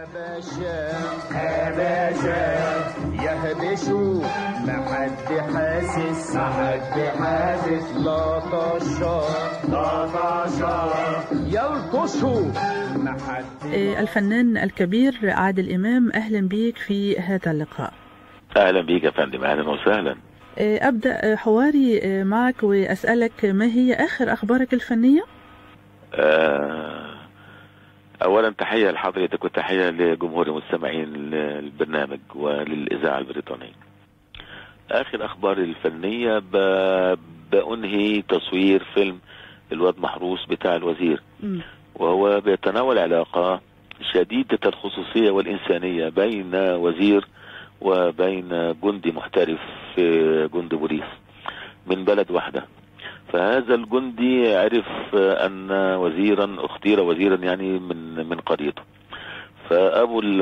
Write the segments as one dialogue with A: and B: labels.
A: باشا يا باشا يهبشوا ما حد حاسس ما حد حاسس لا طشا لا طشا يلطشوا ما حد
B: آه، الفنان الكبير عادل إمام أهلا بيك في هذا اللقاء
C: اهلا بيك يا فندم اهلا وسهلا
B: آه، أبدأ آه، حواري آه، معك وأسألك ما هي آخر أخبارك الفنية؟
C: آه، اولا تحيه لحضرتك وتحيه لجمهور المستمعين للبرنامج وللاذاعه البريطانيه اخر اخباري الفنيه ب... بانهي تصوير فيلم الواد محروس بتاع الوزير
B: مم.
C: وهو بيتناول علاقه شديده الخصوصيه والانسانيه بين وزير وبين جندي محترف في جند بوليس من بلد واحده فهذا الجندي عرف ان وزيرا اختير وزيرا يعني من من قريته فابو ال-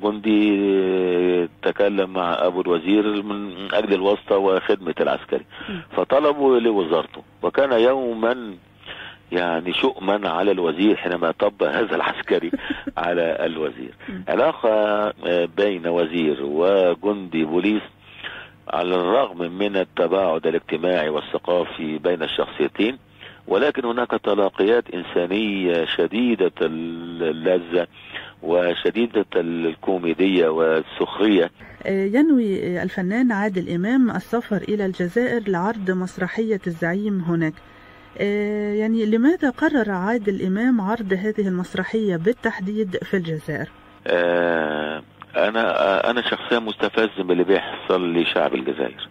C: الجندي تكلم مع ابو الوزير من اجل الواسطه وخدمه العسكري فطلبوا لوزارته وكان يوما يعني شؤما على الوزير حينما طب هذا العسكري على الوزير علاقه آه، بين وزير وجندي بوليس على الرغم من التباعد الاجتماعي والثقافي بين الشخصيتين ولكن هناك تلاقيات إنسانية شديدة اللذة وشديدة الكوميدية والسخرية
B: آه، ينوي آه، الفنان عادل إمام السفر إلى الجزائر لعرض مسرحية الزعيم هناك آه، يعني لماذا قرر عادل إمام عرض هذه المسرحية بالتحديد في الجزائر؟
C: آه، أنا آه، أنا شخصيا مستفز من اللي بيحصل لشعب الجزائر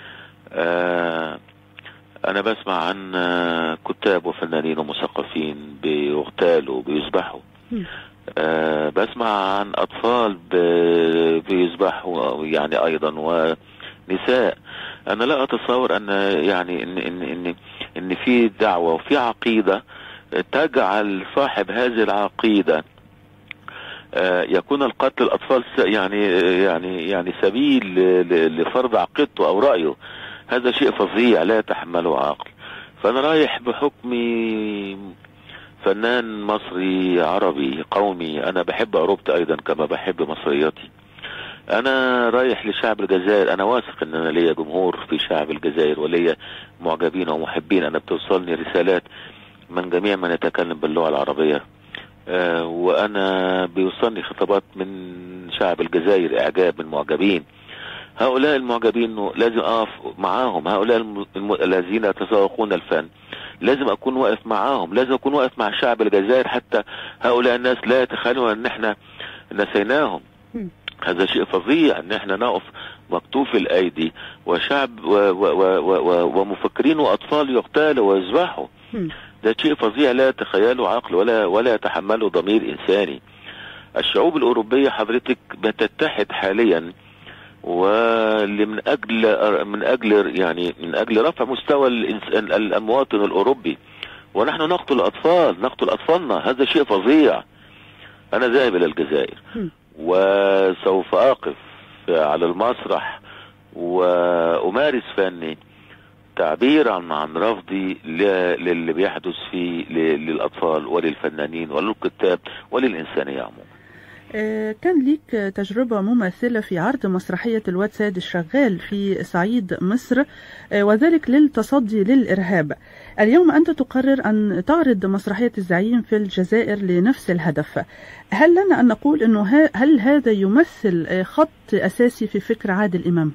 C: آه، أنا بسمع عن آه، كتاب وفنانين ومثقفين بيغتالوا بيذبحوا
B: مم.
C: آه، بسمع عن أطفال ب- بيذبحوا يعني أيضا ونساء أنا لا أتصور أن يعني إن إن إن إن في دعوة وفي عقيدة تجعل صاحب هذه العقيدة آه، يكون القتل الأطفال س- يعني يعني يعني سبيل ل- ل- لفرض عقيدته أو رأيه هذا شيء فظيع لا يتحمله عقل فأنا رايح بحكمي فنان مصري عربي قومي أنا بحب أوروبتي أيضا كما بحب مصرياتي أنا رايح لشعب الجزائر أنا واثق إن أنا ليا جمهور في شعب الجزائر وليا معجبين ومحبين أنا بتوصلني رسالات من جميع من يتكلم باللغة العربية آه، وانا بيوصلني خطابات من شعب الجزائر اعجاب من معجبين هؤلاء المعجبين إنه لازم اقف معاهم هؤلاء الم... الم... الذين يتذوقون الفن لازم اكون واقف معاهم لازم اكون واقف مع شعب الجزائر حتى هؤلاء الناس لا يتخيلوا ان احنا نسيناهم
B: مم.
C: هذا شيء فظيع ان احنا نقف مكتوف الايدي وشعب و... و... و... و... ومفكرين واطفال يغتالوا ويذبحوا
B: مم.
C: ده شيء فظيع لا يتخيله عقل ولا ولا يتحمله ضمير انساني الشعوب الاوروبيه حضرتك بتتحد حاليا ومن اجل من اجل يعني من اجل رفع مستوى الإنسان المواطن الاوروبي ونحن نقتل الاطفال نقتل اطفالنا هذا شيء فظيع انا ذاهب الى الجزائر
B: مم.
C: وسوف اقف على المسرح وامارس فني تعبيرا عن رفضي ل- للي بيحدث في ل- للاطفال وللفنانين وللكتاب وللانسانيه عموما
B: آه، كان ليك تجربة مماثلة في عرض مسرحية الواد سيد الشغال في صعيد مصر آه، وذلك للتصدي للإرهاب اليوم أنت تقرر أن تعرض مسرحية الزعيم في الجزائر لنفس الهدف هل لنا أن نقول أنه ها- هل هذا يمثل آه، خط أساسي في فكر عادل إمام؟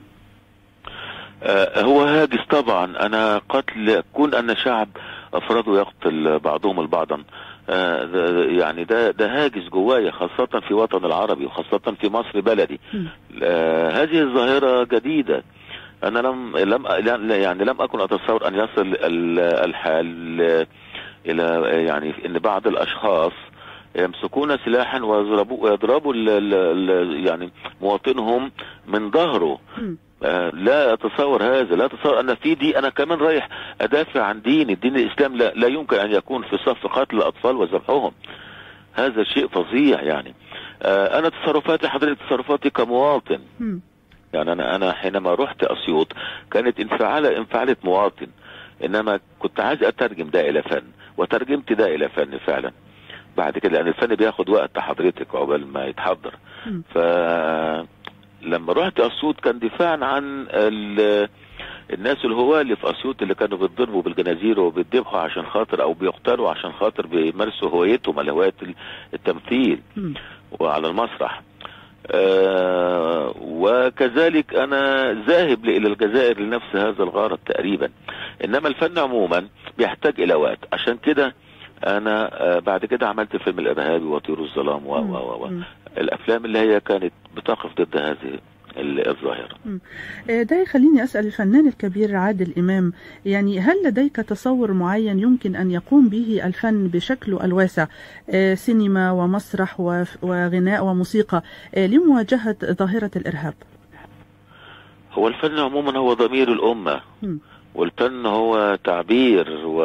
C: آه، هو هاجس طبعا انا قتل كون ان شعب افراده يقتل بعضهم البعضا آه، ده- يعني ده ده هاجس جوايا خاصة في وطن العربي وخاصة في مصر بلدي
B: مم.
C: آه، هذه الظاهرة جديدة أنا لم لم لا- يعني لم أكن أتصور أن يصل ال- الحال إلى يعني إن بعض الأشخاص يمسكون سلاحا ويضربوا ويضربوا ال- ال- ال- يعني مواطنهم من ظهره
B: مم.
C: آه، لا اتصور هذا لا اتصور ان في دي انا كمان رايح ادافع عن ديني الدين الاسلام لا, لا يمكن ان يكون في صف قتل الاطفال وذبحهم هذا شيء فظيع يعني آه، انا تصرفاتي حضرتك تصرفاتي كمواطن
B: مم.
C: يعني انا انا حينما رحت اسيوط كانت انفعالة انفعالة مواطن انما كنت عايز اترجم ده الى فن وترجمت ده الى فن فعلا بعد كده لان الفن بياخد وقت حضرتك عقبال ما يتحضر
B: مم.
C: ف لما رحت اسيوط كان دفاعا عن ال... الناس الهواة اللي في اسيوط اللي كانوا بيتضربوا بالجنازير وبيتذبحوا عشان خاطر او بيقتلوا عشان خاطر بيمارسوا هوايتهم اللي هوايه التمثيل
B: مم.
C: وعلى المسرح آه وكذلك انا ذاهب الى الجزائر لنفس هذا الغرض تقريبا انما الفن عموما بيحتاج الى وقت عشان كده انا آه بعد كده عملت فيلم الارهابي وطيور الظلام و و و و
B: مم.
C: الافلام اللي هي كانت بتقف ضد هذه ال- الظاهره
B: آه، ده يخليني أسأل الفنان الكبير عادل إمام يعني هل لديك تصور معين يمكن أن يقوم به الفن بشكله الواسع آه، سينما ومسرح وف- وغناء وموسيقى آه، لمواجهة ظاهرة الإرهاب
C: هو الفن عموما هو ضمير الامه
B: مم.
C: والفن هو تعبير و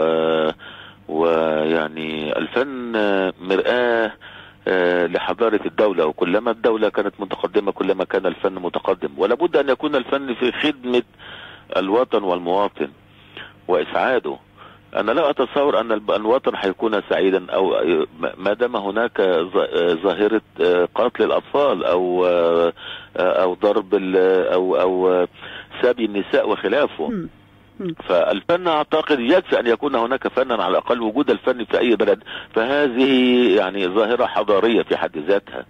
C: ويعني الفن مرآة آه، لحضارة الدولة وكلما الدولة كانت متقدمة كلما كان الفن متقدم ولا بد أن يكون الفن في خدمة الوطن والمواطن وإسعاده أنا لا أتصور أن الب- الوطن هيكون سعيدا أو ما دام هناك ظ- ظاهرة آه، قتل الأطفال أو آه، أو ضرب ال- أو أو سبي النساء وخلافه
B: مم.
C: فالفن اعتقد يكفي ان يكون هناك فنا على الاقل وجود الفن في اي بلد فهذه يعني ظاهره حضاريه في حد ذاتها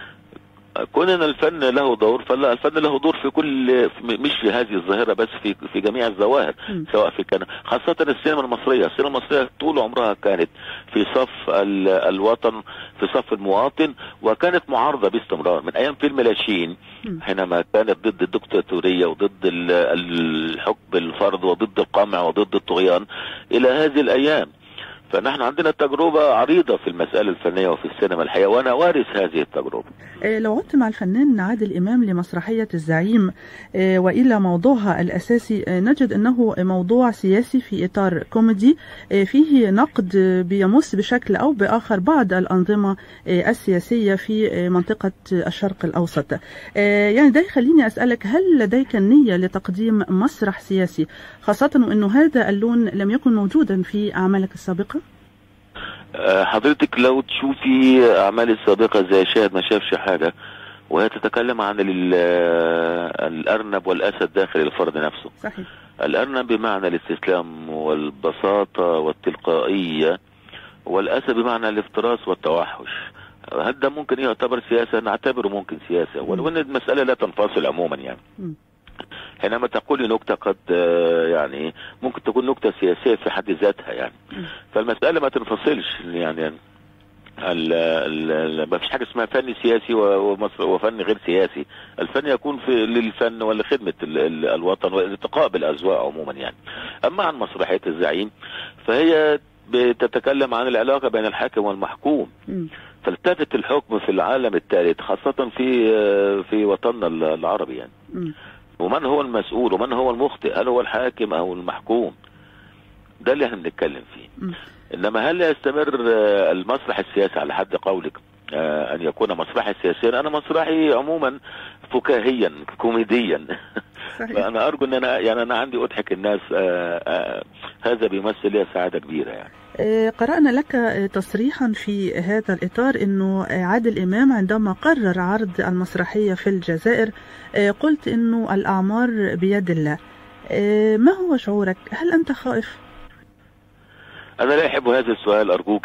C: كون ان الفن له دور فلا الفن له دور في كل مش في هذه الظاهره بس في في جميع الظواهر
B: مم.
C: سواء في كان خاصه السينما المصريه السينما المصريه طول عمرها كانت في صف ال- الوطن في صف المواطن وكانت معارضه باستمرار من ايام فيلم لاشين
B: مم.
C: حينما كانت ضد الدكتاتوريه وضد ال- الحكم الفرد وضد القمع وضد الطغيان الى هذه الايام فنحن عندنا تجربة عريضة في المسألة الفنية وفي السينما الحقيقة وأنا وارث هذه التجربة
B: آه، لو عدت مع الفنان عادل إمام لمسرحية الزعيم آه، وإلى موضوعها الأساسي آه، نجد أنه موضوع سياسي في إطار كوميدي آه، فيه نقد آه، بيمس بشكل أو بآخر بعض الأنظمة آه، السياسية في آه، منطقة آه، الشرق الأوسط آه، يعني ده يخليني أسألك هل لديك النية لتقديم مسرح سياسي خاصة وأنه هذا اللون لم يكن موجودا في أعمالك السابقة؟
C: آه، حضرتك لو تشوفي أعمال السابقة زي شاهد ما شافش حاجة وهي تتكلم عن ال- آه، الأرنب والأسد داخل الفرد نفسه
B: صحيح
C: الأرنب بمعنى الاستسلام والبساطة والتلقائية والأسد بمعنى الافتراس والتوحش هل ده ممكن يعتبر سياسة نعتبره ممكن سياسة ولو أن المسألة لا تنفصل عموما يعني
B: مم.
C: حينما تقولي نكتة قد آه، يعني ممكن تكون نكتة سياسية في حد ذاتها يعني
B: مم.
C: فالمسألة ما تنفصلش يعني ال ال ما فيش حاجة اسمها فن سياسي و- ومصر- وفن غير سياسي الفن يكون في للفن ولا خدمة ال- ال- الوطن والالتقاء بالأذواق عموما يعني أما عن مسرحية الزعيم فهي بتتكلم عن العلاقة بين الحاكم والمحكوم
B: مم.
C: فالتفت الحكم في العالم الثالث خاصة في آه، في وطننا العربي يعني
B: مم.
C: ومن هو المسؤول ومن هو المخطئ هل هو الحاكم او المحكوم ده اللي احنا بنتكلم فيه
B: مم.
C: انما هل يستمر آه، المسرح السياسي على حد قولك آه، ان يكون مسرحي سياسيا انا مسرحي عموما فكاهيا كوميديا
B: صحيح
C: فانا ارجو ان انا يعني انا عندي اضحك الناس آه، آه، هذا بيمثل لي سعاده كبيره يعني
B: آه، قرأنا لك آه، تصريحا في هذا الإطار أنه آه، عادل إمام عندما قرر عرض المسرحية في الجزائر آه، قلت أنه الأعمار بيد الله آه، ما هو شعورك؟ هل أنت خائف؟
C: انا لا احب هذا السؤال ارجوك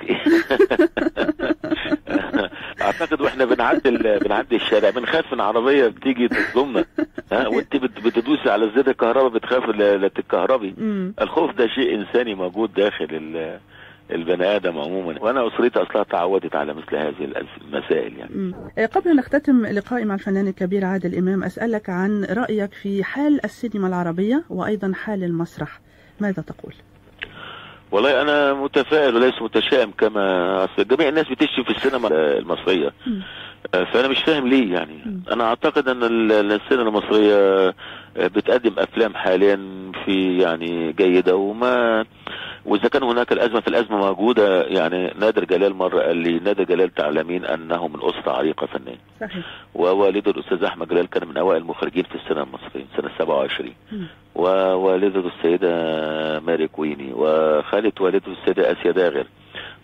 C: اعتقد واحنا بنعدي ال- بنعدي الشارع بنخاف من عربيه بتيجي تصدمنا ها وانت بت- بتدوسي على زر الكهرباء بتخاف لا لا تتكهربي
B: مم.
C: الخوف ده شيء انساني موجود داخل ال- البني ادم عموما وانا اسرتي اصلها تعودت على مثل هذه الأس- المسائل يعني
B: مم. آه، قبل أن نختتم لقائي مع الفنان الكبير عادل إمام أسألك عن رأيك في حال السينما العربية وأيضا حال المسرح ماذا تقول؟
C: والله انا متفائل وليس متشائم كما اصل جميع الناس بتشتم في السينما المصريه
B: مم.
C: فانا مش فاهم ليه يعني
B: مم.
C: انا اعتقد ان ال- السينما المصريه بتقدم افلام حاليا في يعني جيده وما واذا كان هناك الازمه في الازمه موجوده يعني نادر جلال مره قال لي نادر جلال تعلمين انه من اسره عريقه فنيه
B: صحيح
C: ووالده الاستاذ احمد جلال كان من اوائل المخرجين في السينما المصريه سنه 27
B: مم.
C: ووالدته السيده ماري كويني وخالة والدته السيده اسيا داغر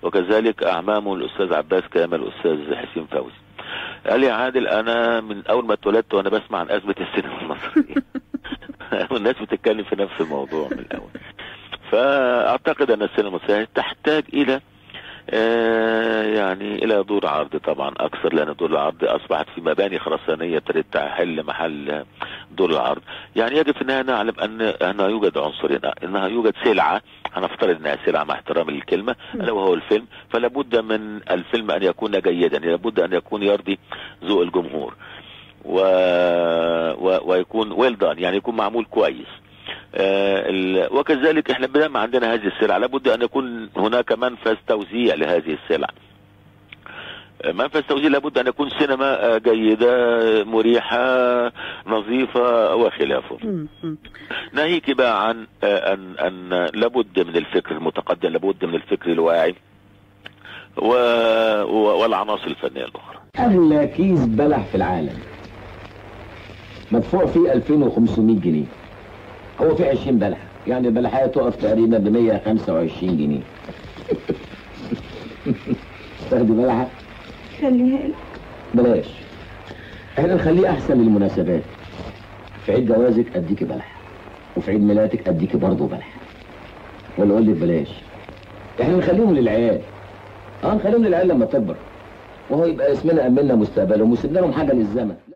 C: وكذلك اعمامه الاستاذ عباس كامل الاستاذ حسين فوزي قال لي عادل انا من اول ما اتولدت وانا بسمع عن ازمه السينما المصريه والناس بتتكلم في نفس الموضوع من الاول فاعتقد ان السينما المصريه تحتاج الى آه يعني الى دور عرض طبعا اكثر لان دور العرض اصبحت في مباني خرسانيه ابتدت تحل محل دور العرض يعني يجب في النهايه نعلم ان انها يوجد عنصرين انها يوجد سلعه هنفترض انها سلعه مع احترام للكلمه الا وهو الفيلم فلا بد من الفيلم ان يكون جيدا لابد ان يكون يرضي ذوق الجمهور و... و... ويكون ويل دان يعني يكون معمول كويس آه ال... وكذلك احنا بدل ما عندنا هذه السلع لابد ان يكون هناك منفذ توزيع لهذه السلع منفذ توزيع لابد ان يكون سينما جيده مريحه نظيفه وخلافه
B: مم. مم.
C: ناهيك بقى عن آه، ان ان لابد من الفكر المتقدم لابد من الفكر الواعي و... و... والعناصر الفنيه الاخرى
D: أغلى كيس بلح في العالم مدفوع فيه 2500 جنيه هو فيه 20 بلحة يعني البلحية تقف تقريبا ب 125 جنيه تاخدي بلحة
E: خليها لك
D: بلاش احنا نخليه أحسن للمناسبات في عيد جوازك أديكي بلحة وفي عيد ميلادك أديكي برضه بلحة ولا أقول لك بلاش احنا نخليهم للعيال اه نخليهم للعيال لما تكبر وهو يبقى اسمنا أمنا مستقبلهم وسيبنا لهم حاجة للزمن